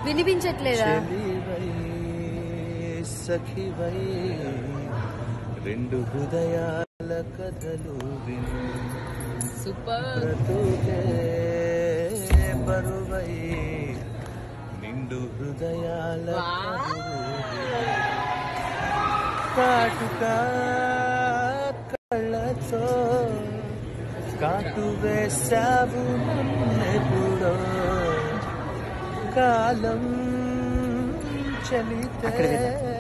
వినిపించట్లేదా చెలివై సఖివై రెండు హృదయాల కథలు విను సూపర్ బ్రతుకే బరువై నిండు హృదయాల వావ్. కాటుక కళ్ళతో కాటు వేసావు నన్నెప్పుడో కాలం చలితే